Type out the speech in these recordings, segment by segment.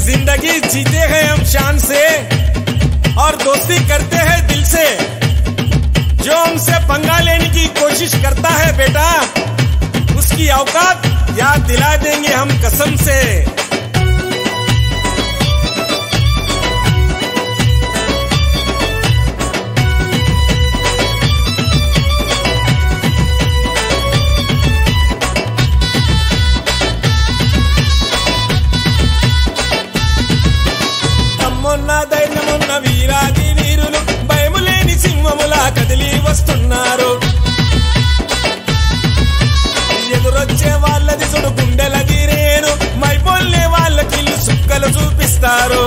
जिंदगी जीते हैं हम शान से और दोस्ती करते हैं दिल से जो हमसे पंगा लेने की कोशिश करता है बेटा उसकी औकात याद दिला देंगे हम कसम से తమ్మున్న ధైర్యమున్న వీరాది వీరులు భయములేని సింహములా కదిలి వస్తున్నారు ఎదురొచ్చే వాళ్ళది సుడు గుండెల గిరేను మైపోల్లే వాళ్ళకి సుక్కలు చూపిస్తారు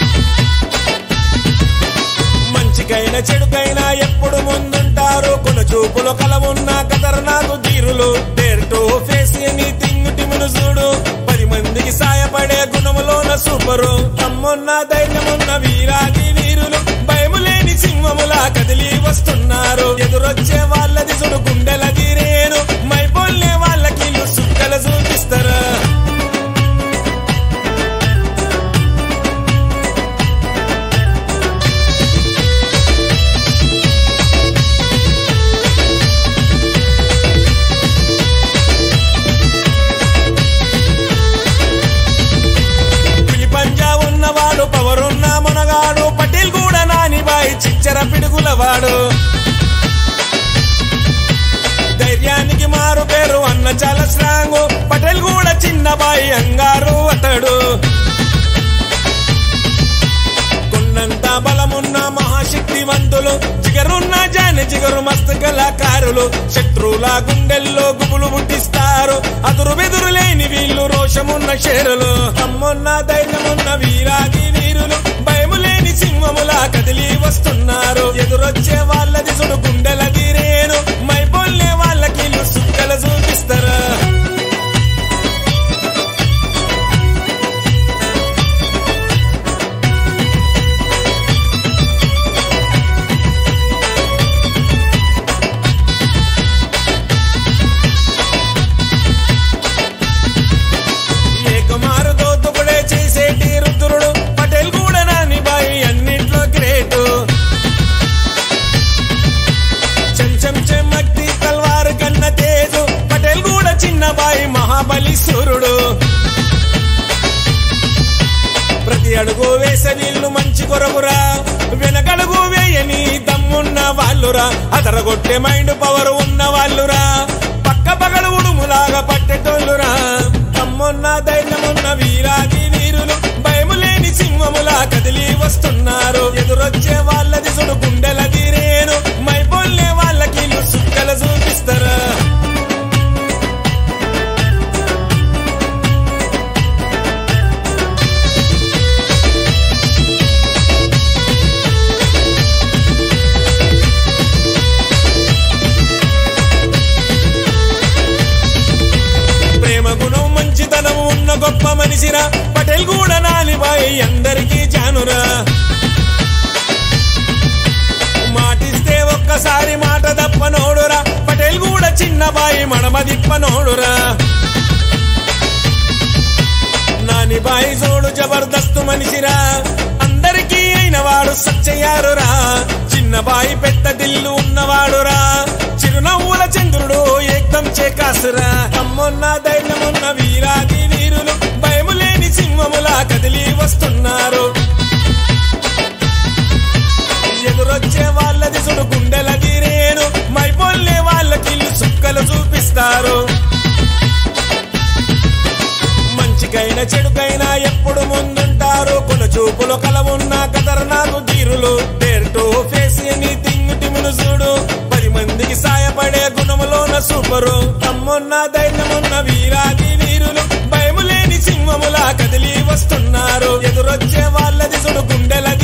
మంచికైనా చెడుకైనా ఎప్పుడు ముందుంటారు కొన చూపులో కలవున్న కదర్నాకు తీరులు dare to face anything టిమును చూడు పది మందికి సాయపడే గుణములోన సూపరు తమ్మున్న ధైర్యమున్న వీరాది వీరులు భయము లేని సింహములా కదిలి వస్తున్నారు ఎదురొచ్చే వాళ్ళది సుడు గుండెల గిరేను మైపోల్లే వాళ్ళకి సుక్కలు చూపిస్తారా పిలి పంజా ఉన్నవాడు పవరున్న మునగాడు పటేల్ కూడా నానిబాయి చిచ్చర పిడుగులవాడు ధైర్యానికి మారు పేరు అన్న చాలా స్ట్రాంగ్ పటేల్ కూడా చిన్నబాయి అంగారు అతడు కొన్నంత బలమున్న మహాశక్తివంతులు జిగరున్న జాని జిగరు మస్తు కళాకారులు శత్రువుల గుండెల్లో గుబులు పుట్టిస్తారు అదురు బెదురు లేని వీళ్ళు రోషమున్న షేరులు తమ్మున్న ధైర్యమున్న వీరాది వీరులు భయము లేని సింహములా కదిలి వస్తున్నారు ఎదురొచ్చే వాళ్ళది సుడు గుండెల గిరేను మైపోల్లే వాళ్ళకి సుక్కల చూపిస్తారా ఏకమారు దోతుకుడే చేసేటి రుద్రుడు పటేల్ కూడా నాని బాయి అన్నిట్లో గ్రేటు చెంచం చెమ్మక్తి తల్వారు కన్న తేజు పటేల్ కూడా చిన్న బాయి మహాబలి సూర్యుడు ప్రతి అడుగు వేసే వీళ్ళు మంచి కొరకురా వెనకడుగు వేయని దమ్మున్న వాళ్ళురా అదరగొట్టే మైండ్ పవర్ ఉన్న వాళ్ళురా పక్క పగడు ఉడుములాగా పట్టేటోళ్ళురా తమ్మున్న ధైర్యమున్న వీరాది వీరులు భయము లేని సింహములా కదిలి వస్తున్నారు ఎదురొచ్చే వాళ్ళది సుడు గుండెల తీరేను మైపోల్లే వాళ్ళకి సుక్కల చూపిస్తారా ప్రేమ గుణం మంచితనం ఉన్న గొప్ప మనిషిరా పటేల్ కూడా నాలిబాయి అందరికీ జానురా మాటిస్తే ఒక్కసారి మాట తప్పనోడురా పటేల్ కూడా చిన్న బాయి మడమ దిప్పనోడురా నాని బాయి జోడు జబర్దస్తు మనిషిరా అందరికీ అయిన వాడు సచ్చయ్యారురా చిన్న బాయి పెద్ద దిల్లు ఉన్నవాడురా చిరునవ్వుల చంద్రుడు ఏకం చేకాసురా తమ్మున్న ధైర్యమున్న వీరాది వీరులు భయము లేని సింహములా కదిలి వస్తున్నారు ఎదురొచ్చే వాళ్ళది సుడు గుండెల గిరేను మైపోల్లే వాళ్ళకి సుక్కలు చూపిస్తారు మంచికైనా చెడుకైనా ఎప్పుడు ముందుంటారు కొన చూపులో కలవున్న కదర్నాకు తీరులు dare to face anything టిమును చూడు పది మందికి సాయపడే గుణములోన సూపరు తమ్మున్న ధైర్యమున్న వీరాది వీరులు భయము లేని సింహములా కదిలి వస్తున్నారు ఎదురొచ్చే వాళ్ళది సుడు గుండెల